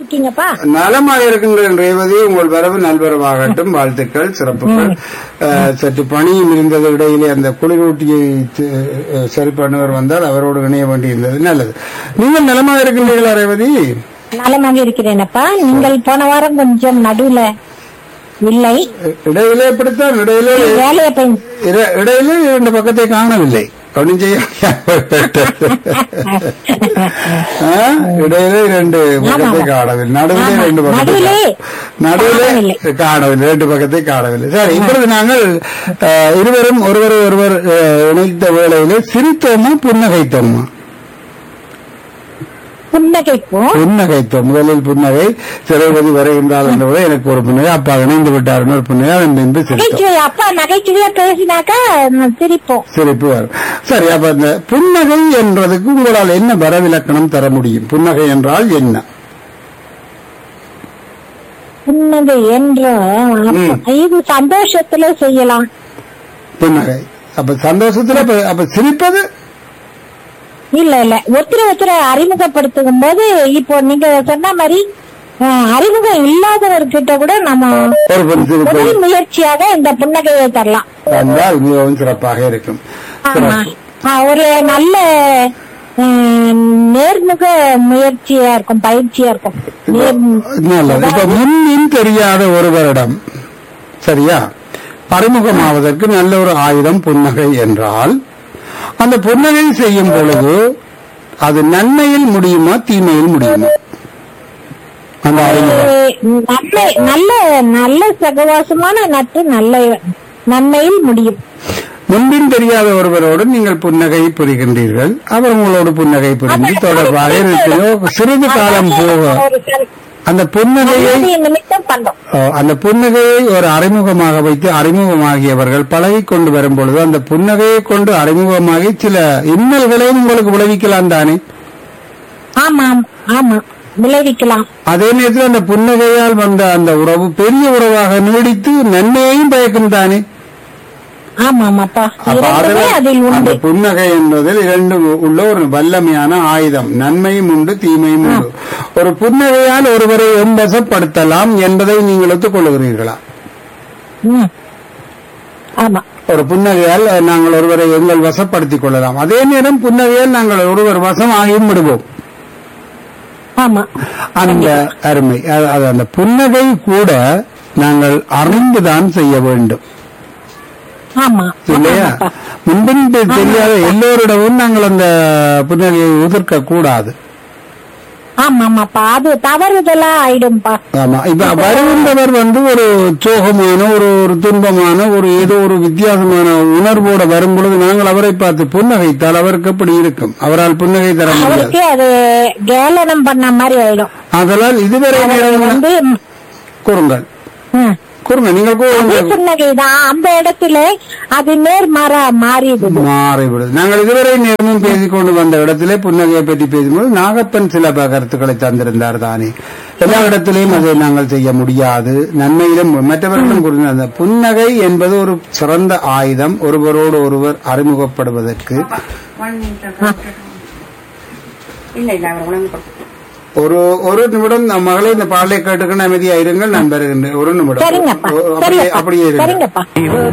இருக்கீங்கப்பா நலமாக இருக்கின்ற ரேவதி உங்கள் வரவு நல்வரவாகட்டும் வாழ்த்துக்கள் சிறப்புகள் அஹ், சற்று பணியும் இருந்தது இடையிலே அந்த குளிரூட்டியை தி- அஹ், சரி பண்ணுவர் வந்தால் அவரோடு இணைய வேண்டியிருந்தது நல்லது நீங்கள் நலமாக இருக்கின்றீர்களா ரேவதி நலமாக இருக்கிறேனப்பா நீங்கள் போன வாரம் கொஞ்சம் நடுவுல இல்லை இடையிலே இப்படித்தான் இடையிலே வேலையை போய் இட- இடையிலே இரண்டு பக்கத்தை காணவில்லை ஒன்றும் செய்ய ஆ? இடையிலே இரண்டு பக்கத்தை காணவில்லை நடுவிலே ஆமா. ரெண்டு பக்கத்தை நடுவிலே கா- நடுவிலே காணவில்லை. காணவில்லை ரெண்டு பக்கத்தை காணவில்லை சரி இப்பொழுது நாங்கள் ஆ, இருவரும் ஒருவர் ஒருவர் ஆ, இணைத்த வேளையிலே சிரித்தோமா புன்னகைத்தோமா புன்னகைப்போம் புன்னகைத்தோம் முதலில் புன்னகை சிறைபதி வருகின்றால் என்ற போது எனக்கு ஒரு புன்னகை அப்பா இணைந்து விட்டார் ஒரு புன்னகை அதன் பின்பு சிரித்தோம் நகைச்சுவை அப்பா நகைச்சுவையா பேசினாக்கா நான் சிரிப்போம் சிரிப்பு வரும் சரி அப்ப இந்த புன்னகை என்றதுக்கு உங்களால் என்ன வரவிலக்கணம் தர முடியும் புன்னகை என்றால் என்ன புன்னகை என்ற இது சந்தோஷத்துல செய்யலாம் புன்னகை அப்ப சந்தோஷத்துல அப்ப- அப்ப சிரிப்பது இல்ல இல்ல ஒருத்தர ஒருத்தர அறிமுகப்படுத்தும் போது இப்போ நீங்க சொன்ன மாதிரி அஹ், அறிமுகம் இல்லாதவர்கிட்ட கூட நம்ம ஒரு பெண் சிரிப்பு முதல் முயற்சியாக இந்த புன்னகையை தரலாம் வந்தால் மிகவும் சிறப்பாக இருக்கும் ஆமா ஆஹ், ஒரு நல்ல அஹ், நேர்முக முயற்சியா இருக்கும் பயிற்சியா இருக்கும் நேர் நல்லது இப்ப முன்னின் தெரியாத ஒருவரிடம் சரியா அறிமுகமாவதற்கு நல்ல ஒரு ஆயுதம் புன்னகை என்றால் அந்த புன்னகை செய்யும் பொழுது அது நன்மையில் முடியுமா தீமையில் முடியுமா அந்த அறிமுகம் நல்ல நல்ல நல்ல சகவாசமான நட்பு நல்ல நன்மையில் முடியும் முன்பின் தெரியாத ஒருவரோடு நீங்கள் புன்னகை புரிகின்றீர்கள் அவர் உங்களோடு புன்னகை புரிந்து தொடர்பாக இருக்கிறோ சிறிது காலம் போக ஒரு சரி- அந்த புன்னகையை நல்ல நிமித்தம் பண்றோம் அஹ், அந்த புன்னகையை ஒரு அறிமுகமாக வைத்து அறிமுகமாகியவர்கள் பழகிக் கொண்டு வரும் பொழுது அந்த புன்னகையை கொண்டு அறிமுகமாகி சில இன்னல்களையும் உங்களுக்கு விளைவிக்கலாம் தானே ஆமாம் ஆமா விளைவிக்கலாம் அதே நேரத்தில் அந்த புன்னகையால் வந்த அந்த உறவு பெரிய உறவாக நீடித்து நன்மையையும் பயக்கும் தானே ஆமாமாப்பா அப்ப இரண்டுமே அதுல அதில் அந்த உண்டு புன்னகை என்பதில் இரண்டு உள்ள ஒரு வல்லமையான ஆயுதம் நன்மையும் உண்டு தீமையும் உண்டு ஒரு புன்னகையால் ஒருவரை எம்பசப்படுத்தலாம் என்பதை நீங்கள் ஒத்துக்கொள்கிறீர்களா ம். ஆமா ஒரு புன்னகையால் நாங்கள் ஒருவரை எங்கள் வசப்படுத்திக் கொள்ளலாம் அதே நேரம் புன்னகையால் நாங்கள் ஒருவர் வசம் ஆகியும் விடுவோம் ஆமா அந்த அருமை அது- அது அந்த புன்னகை கூட நாங்கள் அறிந்துதான் செய்ய வேண்டும் ஆமா இல்லையா ஆமாப்பா. முன்பின் தெ- தெரியாத எல்லோரிடமும் நாங்கள் அந்த புன்னகையை உதிர்க்க கூடாது ஆமாமாப்பா அது தவறுதலா ஆயிடும்பா ஆமா இப்ப வருகின்றவர் வந்து ஒரு சோகமான ஒரு ஒரு துன்பமான ஒரு ஏதோ ஒரு வித்தியாசமான உணர்வோட வரும் பொழுது நாங்கள் அவரை பார்த்து புன்னகைத்தால் அவருக்கு எப்படி இருக்கும் அவரால் புன்னகை தர முடியாது அவருக்கு அது கேலனம் பண்ண மாதிரி ஆயிடும் அதனால் இதுவரை அவர் நேரம் வந்து கூறுங்கள் ம், கூறுங்க நீங்கள் அதே கூறுங்க புன்னகைதான் அந்த இடத்துல அது நேர்மாறா மாறிடுது மாறிவிடுது நாங்கள் இதுவரை நேரமும் பேசிக்கொண்டு வந்த இடத்திலே புன்னகையை பற்றி பேசும்போது நாகப்பன் சில ப- கருத்துக்களை தந்திருந்தார் தானே எல்லா இடத்திலையும் அதை நாங்கள் செய்ய முடியாது நன்மையிலும் மற்றவர்களும் கூறினார் அந்த புன்னகை என்பது ஒரு சிறந்த ஆயுதம் ஒருவரோடு ஒருவர் அறிமுகப்படுவதற்கு இல்ல இல்ல அவர் உணவு கொடுத்து ஒரு ஒரு நிமிடம் நம் மகளை இந்த பாடலை கேட்டுக்கணும் அமைதியா இருங்கள் நான் வருகின்றேன் ஒரு நிமிடம் சரிங்கப்பா ஓ, அப்படியே சரிங்கப்பா அப்படியே இருங்கள் சரிங்கப்பா